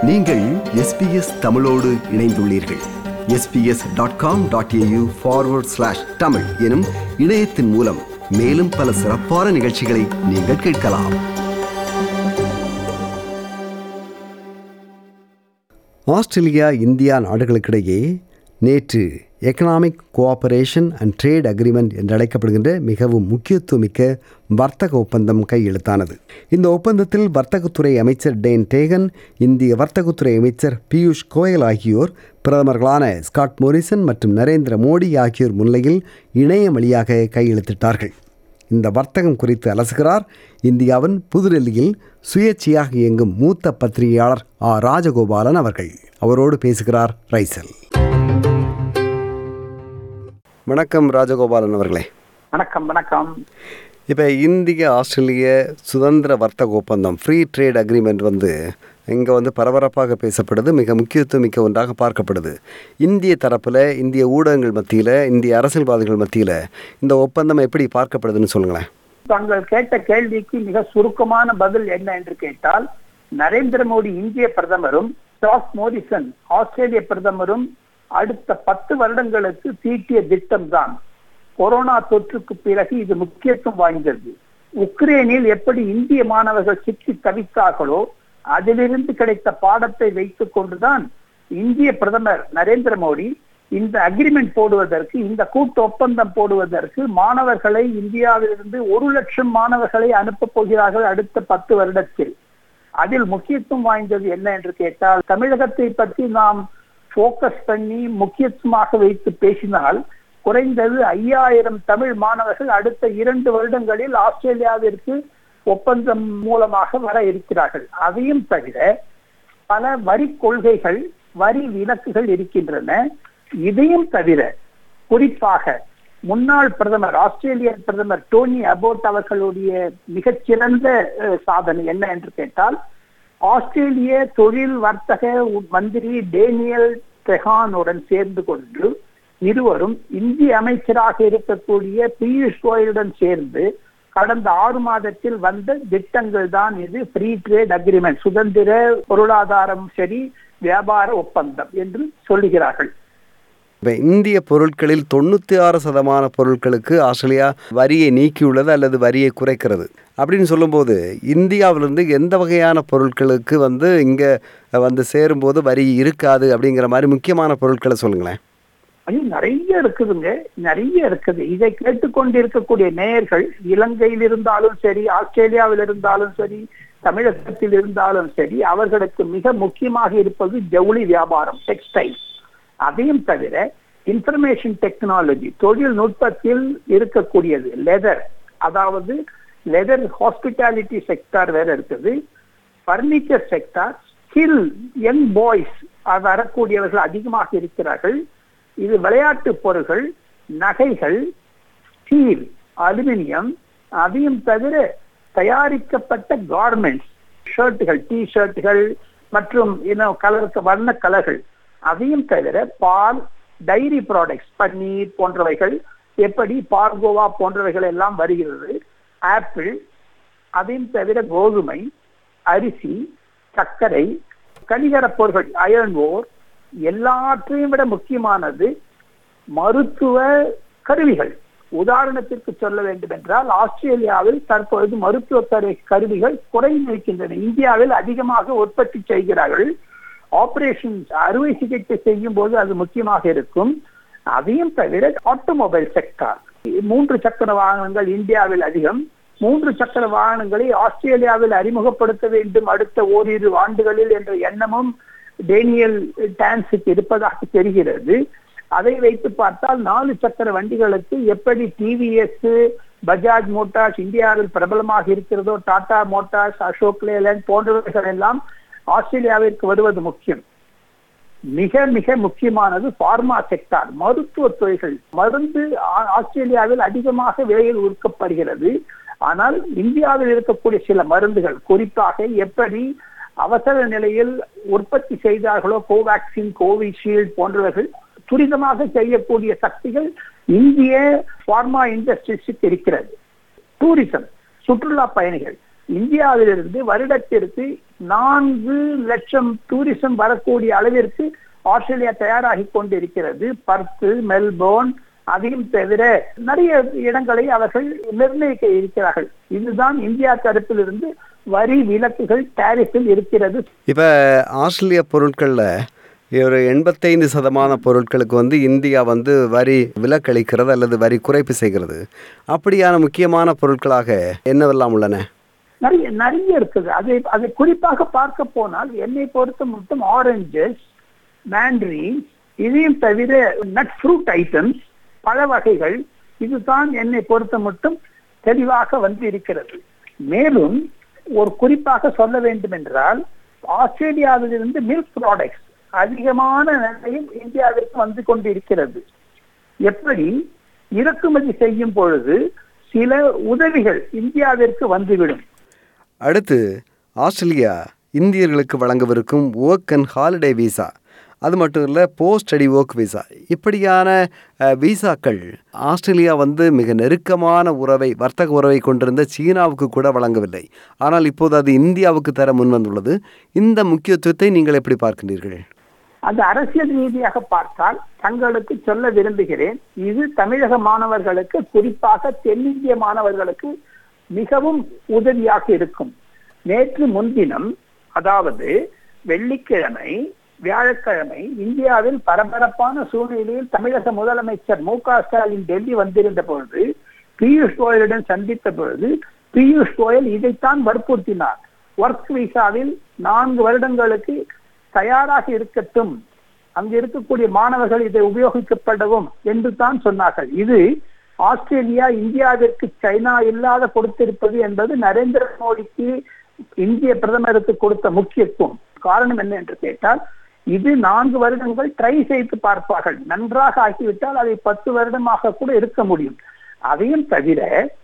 நீங்கள் எஸ்பிஎஸ் தமிழோடு இணைந்துள்ளீர்கள் SBS dot com dot AU forward slash Tamil எனும் இணையத்தின் மூலம் மேலும் பல சிறப்பான நிகழ்ச்சிகளை நீங்கள் கேட்கலாம் ஆஸ்திரேலியா இந்தியா நாடுகளுக்கிடையே நேற்று economic cooperation and trade agreement என்று அழைக்கப்படுகின்ற மிகவும் முக்கியத்துவமிக்க வர்த்தக ஒப்பந்தம் கையெழுத்தானது இந்த ஒப்பந்தத்தில் வர்த்தகத்துறை அமைச்சர் டேன் டேகன் இந்திய வர்த்தகத்துறை அமைச்சர் பியூஷ் கோயல் ஆகியோர் பிரதமர்களான ஸ்காட் மோரிசன் மற்றும் நரேந்திர மோடி ஆகியோர் முன்னிலையில் இணையம் வழியாக கையெழுத்திட்டார்கள் இந்த வர்த்தகம் குறித்து அலசுகிறார் இந்தியாவின் புதுடெல்லியில் சுயேட்சையாக இயங்கும் மூத்த பத்திரிகையாளர் ஆ ராஜகோபாலன் அவர்கள் அவரோடு பேசுகிறார் ரைசல் வணக்கம் ராஜகோபாலன் அவர்களே வணக்கம் வணக்கம் இப்போ இந்திய ஆஸ்திரேலிய சுதந்திர வர்த்தக ஒப்பந்தம் ஃப்ரீ ட்ரேட் அக்ரிமெண்ட் வந்து இங்கே வந்து பரபரப்பாக பேசப்படுது மிக முக்கியத்துவமிக்க ஒன்றாக பார்க்கப்படுது இந்திய தரப்பில் இந்திய ஊடகங்கள் மத்தியில் இந்திய அரசியல்வாதிகள் மத்தியில் இந்த ஒப்பந்தம் எப்படி பார்க்கப்படுதுன்னு சொல்லுங்களேன் தாங்கள் கேட்ட கேள்விக்கு மிக சுருக்கமான பதில் என்ன என்று கேட்டால் நரேந்திர மோடி இந்திய பிரதமரும் ஸ்டாக் மோரிசன் ஆஸ்திரேலிய பிரதமரும் அடுத்த பத்து வருடங்களுக்கு தீட்டிய திட்டம் தான் கொரோனா தொற்றுக்கு பிறகு இது முக்கியத்துவம் வாய்ந்தது உக்ரைனில் எப்படி இந்திய மாணவர்கள் சிக்கி தவித்தார்களோ அதிலிருந்து கிடைத்த பாடத்தை வைத்துக் கொண்டுதான் இந்திய பிரதமர் நரேந்திர மோடி இந்த அக்ரிமெண்ட் போடுவதற்கு இந்த கூட்டு ஒப்பந்தம் போடுவதற்கு மாணவர்களை இந்தியாவிலிருந்து ஒரு லட்சம் மாணவர்களை அனுப்பப் போகிறார்கள் அடுத்த பத்து வருடத்தில் அதில் முக்கியத்துவம் வாய்ந்தது என்ன என்று கேட்டால் தமிழகத்தை பற்றி நாம் போக்கஸ் பண்ணி முக்கியத்துவமாக வைத்து பேசினால் குறைந்தது ஐயாயிரம் தமிழ் மாணவர்கள் அடுத்த இரண்டு வருடங்களில் ஆஸ்திரேலியாவிற்கு ஒப்பந்தம் மூலமாக வர இருக்கிறார்கள் அதையும் தவிர பல வரி கொள்கைகள் வரி விலக்குகள் இருக்கின்றன இதையும் தவிர குறிப்பாக முன்னாள் பிரதமர் ஆஸ்திரேலிய பிரதமர் டோனி அபோட் அவர்களுடைய மிகச்சிறந்த சாதனை என்ன என்று கேட்டால் ஆஸ்திரேலிய தொழில் வர்த்தக மந்திரி டேனியல் தெஹானுடன் சேர்ந்து கொண்டு இருவரும் இந்திய அமைச்சராக இருக்கக்கூடிய பியூஷ் கோயலுடன் சேர்ந்து கடந்த ஆறு மாதத்தில் வந்த திட்டங்கள் தான் இது ஃப்ரீ ட்ரேட் அக்ரிமெண்ட் சுதந்திர பொருளாதாரம் சரி வியாபார ஒப்பந்தம் என்று சொல்லுகிறார்கள் இப்போ இந்திய பொருட்களில் தொண்ணூற்றி ஆறு சதமான பொருட்களுக்கு ஆஸ்திரேலியா வரியை நீக்கியுள்ளது அல்லது வரியை குறைக்கிறது அப்படின்னு சொல்லும்போது இந்தியாவிலிருந்து எந்த வகையான பொருட்களுக்கு வந்து இங்கே வந்து சேரும்போது வரி இருக்காது அப்படிங்கிற மாதிரி முக்கியமான பொருட்களை சொல்லுங்களேன் ஐயோ நிறைய இருக்குதுங்க நிறைய இருக்குது இதை கேட்டுக்கொண்டு இருக்கக்கூடிய நேயர்கள் இலங்கையில் இருந்தாலும் சரி ஆஸ்திரேலியாவில் இருந்தாலும் சரி தமிழகத்தில் இருந்தாலும் சரி அவர்களுக்கு மிக முக்கியமாக இருப்பது ஜவுளி வியாபாரம் டெக்ஸ்டைல் அதையும் தவிர இன்ஃபர்மேஷன் டெக்னாலஜி தொழில்நுட்பத்தில் இருக்கக்கூடியது லெதர் அதாவது லெதர் ஹாஸ்பிட்டாலிட்டி செக்டார் வேற இருக்குது furniture sector skill young boys வரக்கூடியவர்கள் அதிகமாக இருக்கிறார்கள் இது விளையாட்டு பொருள்கள் நகைகள் ஸ்டீல் அலுமினியம் அதையும் தவிர தயாரிக்கப்பட்ட கார்மெண்ட்ஸ் ஷர்ட்டுகள் டி ஷர்ட்டுகள் மற்றும் இன்னும் கலருக்கு வர்ண கலர்கள் அதையும் தவிர பால் டைரி ப்ராடக்ட்ஸ் பன்னீர் போன்றவைகள் எப்படி பார்கோவா போன்றவைகள் எல்லாம் வருகிறது ஆப்பிள் அதையும் தவிர கோதுமை அரிசி சர்க்கரை கனிகர பொருட்கள் அயர்ன் ஓர் எல்லாற்றையும் விட முக்கியமானது மருத்துவ கருவிகள் உதாரணத்திற்கு சொல்ல வேண்டும் என்றால் ஆஸ்திரேலியாவில் தற்பொழுது மருத்துவ கருவிகள் குறைந்திருக்கின்றன இந்தியாவில் அதிகமாக உற்பத்தி செய்கிறார்கள் ஆபரேஷன் அறுவை சிகிச்சை செய்யும் போது அது முக்கியமாக இருக்கும் அதையும் தவிர ஆட்டோமொபைல் செக்டார் மூன்று சக்கர வாகனங்கள் இந்தியாவில் அதிகம் மூன்று சக்கர வாகனங்களை ஆஸ்திரேலியாவில் அறிமுகப்படுத்த வேண்டும் அடுத்த ஓரிரு ஆண்டுகளில் என்ற எண்ணமும் டேனியல் டான்ஸுக்கு இருப்பதாக தெரிகிறது அதை வைத்து பார்த்தால் நாலு சக்கர வண்டிகளுக்கு எப்படி டிவிஎஸ் பஜாஜ் மோட்டார்ஸ் இந்தியாவில் பிரபலமாக இருக்கிறதோ டாடா மோட்டார்ஸ் அசோக் லேலண்ட் போன்றவர்கள் எல்லாம் ஆஸ்திரேலியாவிற்கு வருவது முக்கியம் மிக மிக முக்கியமானது பார்மா செக்டார் மருத்துவ துறைகள் மருந்து ஆஸ்திரேலியாவில் அதிகமாக விலையில் விற்கப்படுகிறது ஆனால் இந்தியாவில் இருக்கக்கூடிய சில மருந்துகள் குறிப்பாக எப்படி அவசர நிலையில் உற்பத்தி செய்தார்களோ கோவேக்சின் கோவிஷீல்டு போன்றவர்கள் துரிதமாக செய்யக்கூடிய சக்திகள் இந்திய பார்மா இண்டஸ்ட்ரீஸுக்கு இருக்கிறது டூரிசம் சுற்றுலா பயணிகள் இந்தியாவிலிருந்து வருடத்திற்கு நான்கு லட்சம் டூரிசம் வரக்கூடிய அளவிற்கு ஆஸ்திரேலியா தயாராகி கொண்டிருக்கிறது பர்த்து மெல்போர்ன் அதையும் தவிர நிறைய இடங்களை அவர்கள் நிர்ணயிக்க இருக்கிறார்கள் இதுதான் இந்தியா தரப்பிலிருந்து வரி விலக்குகள் டாரிஃபில் இருக்கிறது இப்போ ஆஸ்திரேலிய பொருட்களில் ஒரு எண்பத்தைந்து சதமான பொருட்களுக்கு வந்து இந்தியா வந்து வரி விலக்களிக்கிறது அல்லது வரி குறைப்பு செய்கிறது அப்படியான முக்கியமான பொருட்களாக என்னவெல்லாம் உள்ளன நிறைய நிறைய இருக்குது அதை அதை குறிப்பாக பார்க்க போனால் என்னை பொறுத்த மட்டும் ஆரஞ்சஸ் மேண்ட்ரி இதையும் தவிர நட் ஃப்ரூட் ஐட்டம்ஸ் பழ வகைகள் இதுதான் என்னை பொறுத்த மட்டும் தெளிவாக வந்து இருக்கிறது மேலும் ஒரு குறிப்பாக சொல்ல வேண்டும் என்றால் ஆஸ்திரேலியாவிலிருந்து மில்க் ப்ராடக்ட்ஸ் அதிகமான நிலையில் இந்தியாவிற்கு வந்து கொண்டிருக்கிறது எப்படி இறக்குமதி செய்யும் பொழுது சில உதவிகள் இந்தியாவிற்கு வந்துவிடும் அடுத்து ஆஸ்திரேலியா இந்தியர்களுக்கு வழங்கவிருக்கும் ஒர்க் அண்ட் ஹாலிடே விசா அது மட்டும் இல்லை போஸ்ட் ஸ்டடி ஒர்க் விசா இப்படியான அஹ், விசாக்கள் ஆஸ்திரேலியா வந்து மிக நெருக்கமான உறவை வர்த்தக உறவை கொண்டிருந்த சீனாவுக்கு கூட வழங்கவில்லை ஆனால் இப்போது அது இந்தியாவுக்கு தர முன்வந்துள்ளது இந்த முக்கியத்துவத்தை நீங்கள் எப்படி பார்க்கின்றீர்கள் அது அரசியல் ரீதியாக பார்த்தால் தங்களுக்கு சொல்ல விரும்புகிறேன் இது தமிழக மாணவர்களுக்கு குறிப்பாக தென்னிந்திய மாணவர்களுக்கு மிகவும் உதவியாக இருக்கும் நேற்று முன்தினம் அதாவது வெள்ளிக்கிழமை வியாழக்கிழமை இந்தியாவில் பரபரப்பான சூழ்நிலையில் தமிழக முதலமைச்சர் மு க ஸ்டாலின் டெல்லி வந்திருந்த பொழுது பியூஷ் கோயலுடன் சந்தித்த பொழுது பியூஷ் கோயல் இதைத்தான் வற்புறுத்தினார் ஒர்க் விசாவில் நான்கு வருடங்களுக்கு தயாராக இருக்கட்டும் அங்கு இருக்கக்கூடிய மாணவர்கள் இதை உபயோகிக்கப்படவும் என்று தான் சொன்னார்கள் இது ஆஸ்திரேலியா இந்தியாவிற்கு சைனா இல்லாத கொடுத்திருப்பது என்பது நரேந்திர மோடிக்கு இந்திய பிரதமருக்கு கொடுத்த முக்கியத்துவம் காரணம் என்ன என்று கேட்டால் இது நான்கு வருடங்கள் ட்ரை செய்து பார்ப்பார்கள் நன்றாக ஆகிவிட்டால் அதை பத்து வருடமாக கூட இருக்க முடியும் அதையும் தவிர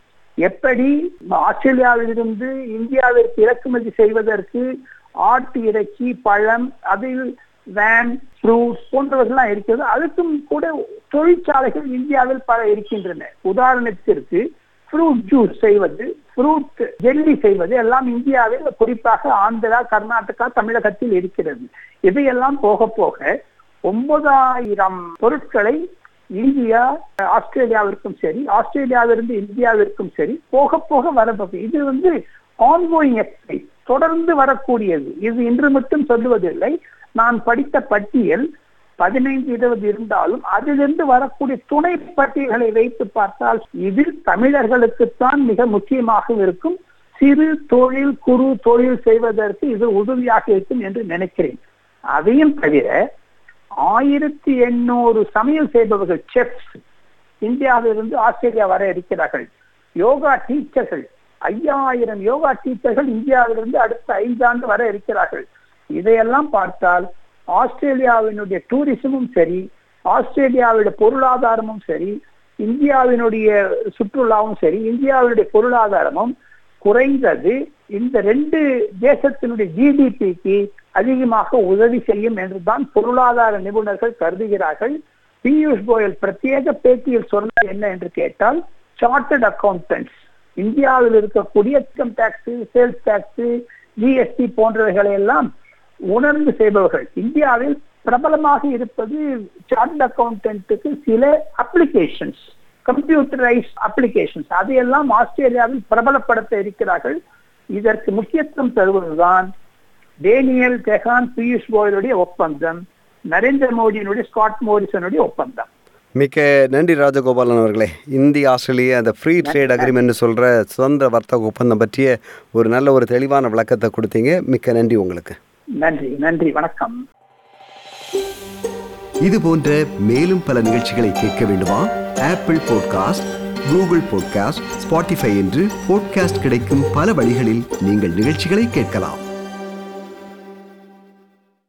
எப்படி ஆஸ்திரேலியாவிலிருந்து இந்தியாவிற்கு இறக்குமதி செய்வதற்கு ஆட்டு இறைச்சி பழம் அதில் வேன் ஃப்ரூட்ஸ் போன்றவர்கள்லாம் இருக்கிறது அதுக்கும் கூட தொழிற்சாலைகள் இந்தியாவில் பல இருக்கின்றன உதாரணத்திற்கு ஃப்ரூட் ஜூஸ் செய்வது ஃப்ரூட் ஜெல்லி செய்வது எல்லாம் இந்தியாவில் குறிப்பாக ஆந்திரா கர்நாடகா தமிழகத்தில் இருக்கிறது இதையெல்லாம் போக போக ஒன்பதாயிரம் பொருட்களை இந்தியா ஆஸ்திரேலியாவிற்கும் சரி ஆஸ்திரேலியாவிலிருந்து இந்தியாவிற்கும் சரி போக போக வரப்போகுது இது வந்து ஆன்கோயிங் எக்ஸசைஸ் தொடர்ந்து வரக்கூடியது இது இன்று மட்டும் சொல்லுவதில்லை நான் படித்த பட்டியல் பதினைந்து இருபது இருந்தாலும் அதிலிருந்து வரக்கூடிய துணை பட்டியல்களை வைத்து பார்த்தால் இதில் தமிழர்களுக்குத்தான் மிக முக்கியமாக இருக்கும் சிறு தொழில் குறு தொழில் செய்வதற்கு இது உதவியாக இருக்கும் என்று நினைக்கிறேன் அதையும் தவிர ஆயிரத்தி எண்ணூறு சமையல் செய்பவர்கள் செஃப்ஸ் இந்தியாவிலிருந்து ஆஸ்திரேலியா வர இருக்கிறார்கள் யோகா டீச்சர்கள் ஐயாயிரம் யோகா டீச்சர்கள் இந்தியாவிலிருந்து அடுத்த ஐந்தாண்டு வர இருக்கிறார்கள் இதையெல்லாம் பார்த்தால் ஆஸ்திரேலியாவினுடைய டூரிசமும் சரி ஆஸ்திரேலியாவுடைய பொருளாதாரமும் சரி இந்தியாவினுடைய சுற்றுலாவும் சரி இந்தியாவினுடைய பொருளாதாரமும் குறைந்தது இந்த ரெண்டு தேசத்தினுடைய ஜிடிபிக்கு அதிகமாக உதவி செய்யும் என்றுதான் பொருளாதார நிபுணர்கள் கருதுகிறார்கள் பியூஷ் கோயல் பிரத்யேக பேட்டியில் சொன்னது என்ன என்று கேட்டால் சார்ட்டர்ட் அக்கௌண்டன்ட்ஸ் இந்தியாவில் இருக்கக்கூடிய income tax sales tax GST போன்றவைகளை எல்லாம் உணர்ந்து செய்பவர்கள் இந்தியாவில் பிரபலமாக இருப்பது சார்ட் அக்கௌண்டன்ட்டுக்கு சில அப்ளிகேஷன்ஸ் கம்ப்யூட்டரைஸ் அப்ளிகேஷன்ஸ் அதையெல்லாம் ஆஸ்திரேலியாவில் பிரபலப்படுத்த இருக்கிறார்கள் இதற்கு முக்கியத்துவம் தருவதுதான் டேனியல் ஜெகான் பியூஷ் கோயலுடைய ஒப்பந்தம் நரேந்திர மோடியினுடைய ஸ்காட் மோரிசனுடைய ஒப்பந்தம் மிக்க நன்றி ராஜகோபாலன் அவர்களே இந்திய ஆஸ்திரேலிய அந்த ஃப்ரீ ட்ரேட் அக்ரிமெண்ட் சொல்கிற சுதந்திர வர்த்தக ஒப்பந்தம் பற்றிய ஒரு நல்ல ஒரு தெளிவான விளக்கத்தை கொடுத்தீங்க மிக்க நன்றி உங்களுக்கு நன்றி நன்றி வணக்கம் இது போன்ற மேலும் பல நிகழ்ச்சிகளை கேட்க வேண்டுமா Apple podcast Google podcast Spotify என்று பாட்காஸ்ட் கிடைக்கும் பல வழிகளில் நீங்கள் நிகழ்ச்சிகளை கேட்கலாம்